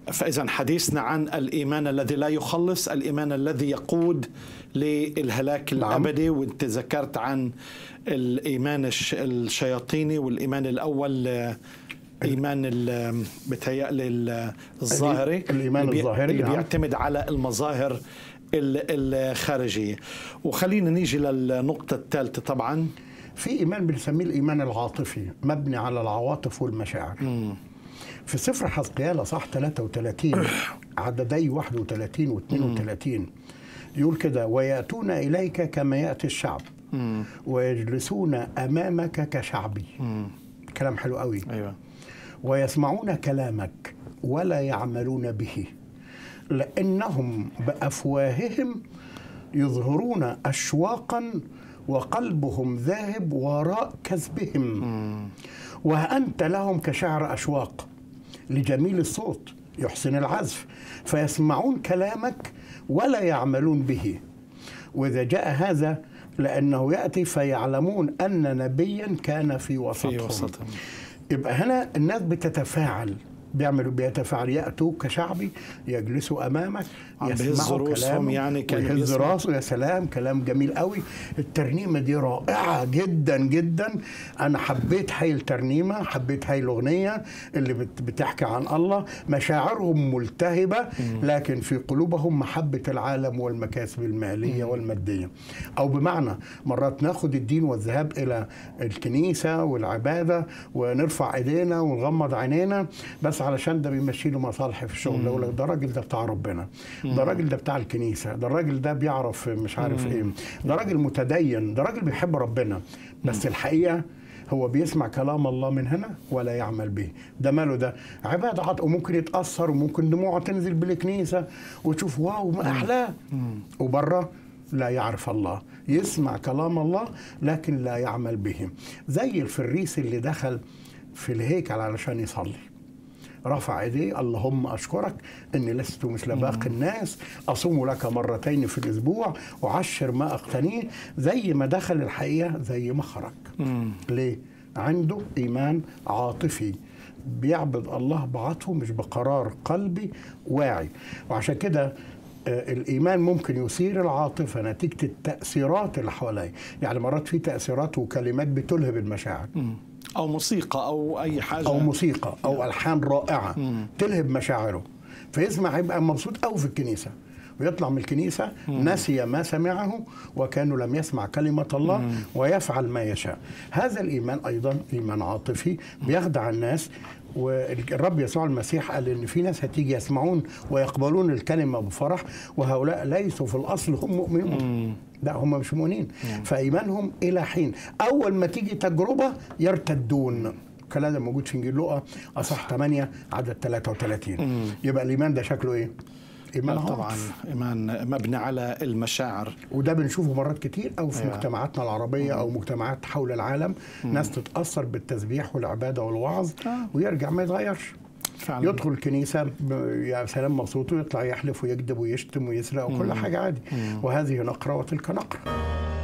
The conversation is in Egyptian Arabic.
فإذا حديثنا عن الإيمان الذي لا يخلص الإيمان الذي يقود للهلاك نعم. الأبدي وانت ذكرت عن الإيمان الش- الشياطيني والإيمان الأول آه، إيمان ال- بتهيألي ال- الظاهري الإيمان اللي بي- الظاهري، اللي نعم. بيعتمد على المظاهر ال- الخارجية وخلينا نيجي للنقطة الثالثة طبعا في ايمان بنسميه الايمان العاطفي مبني على العواطف والمشاعر في سفر حزقيال صح 33 عددي 31 و 32 يقول كده وياتون اليك كما ياتي الشعب ويجلسون امامك كشعبي كلام حلو قوي أيوة ويسمعون كلامك ولا يعملون به لانهم بافواههم يظهرون اشواقا وقلبهم ذاهب وراء كذبهم وانت لهم كشعر اشواق لجميل الصوت يحسن العزف فيسمعون كلامك ولا يعملون به واذا جاء هذا لانه ياتي فيعلمون ان نبيا كان في وسطهم, في وسطهم يبقى هنا الناس بتتفاعل بيعملوا بيتفاعل ياتوا كشعبي يجلسوا امامك عم بيهزوا يسمعوا رؤوسهم كلامك يعني كانوا ويهز بيسمعوا. راسه يا سلام كلام جميل قوي الترنيمه دي رائعه جدا جدا انا حبيت هاي الترنيمه حبيت هاي الاغنيه اللي بت- بتحكي عن الله مشاعرهم ملتهبه لكن في قلوبهم محبه العالم والمكاسب الماليه والماديه او بمعنى مرات ناخد الدين والذهاب الى الكنيسه والعباده ونرفع ايدينا ونغمض عينينا بس علشان ده بيمشي له مصالح في الشغل يقول لك ده الراجل ده بتاع ربنا ده الراجل ده بتاع الكنيسه ده الراجل ده بيعرف مش عارف ايه ده راجل متدين ده راجل بيحب ربنا بس الحقيقه هو بيسمع كلام الله من هنا ولا يعمل به ده ماله ده عبادة عط وممكن يتأثر وممكن دموعه تنزل بالكنيسة وتشوف واو ما أحلاه وبره لا يعرف الله يسمع كلام الله لكن لا يعمل به زي الفريس اللي دخل في الهيكل علشان يصلي رفع ايديه اللهم اشكرك اني لست مثل باقي الناس اصوم لك مرتين في الاسبوع وعشر ما اقتنيه زي ما دخل الحقيقه زي ما خرج ليه عنده ايمان عاطفي بيعبد الله بعطفه مش بقرار قلبي واعي وعشان كده آه، الايمان ممكن يثير العاطفه نتيجه التاثيرات اللي حواليه يعني مرات في تاثيرات وكلمات بتلهب المشاعر أو موسيقى أو أي حاجة او موسيقى او الحان رائعه تلهب مشاعره فيسمع يبقى مبسوط قوي في الكنيسه ويطلع من الكنيسة نسي ما سمعه وكانه لم يسمع كلمة الله ويفعل ما يشاء هذا الإيمان أيضا إيمان عاطفي بيخدع الناس والرب يسوع المسيح قال ان في ناس هتيجي يسمعون ويقبلون الكلمه بفرح وهؤلاء ليسوا في الاصل هم مؤمنون لا هم مش مؤمنين فايمانهم الى حين اول ما تيجي تجربه يرتدون الكلام ده موجود في انجيل لوقا اصح 8 عدد 33 يبقى الايمان ده شكله ايه؟ ايمان آه، طبعا عاطف. إيمان مبني على المشاعر وده بنشوفه مرات كتير او في أيوة. مجتمعاتنا العربيه او مجتمعات حول العالم ناس تتاثر بالتسبيح والعباده والوعظ آه. ويرجع ما يتغيرش فعلا يدخل الكنيسة ب- يا سلام مبسوط ويطلع يحلف ويكذب ويشتم ويسرق وكل حاجة عادي وهذه نقرة وتلك نقرة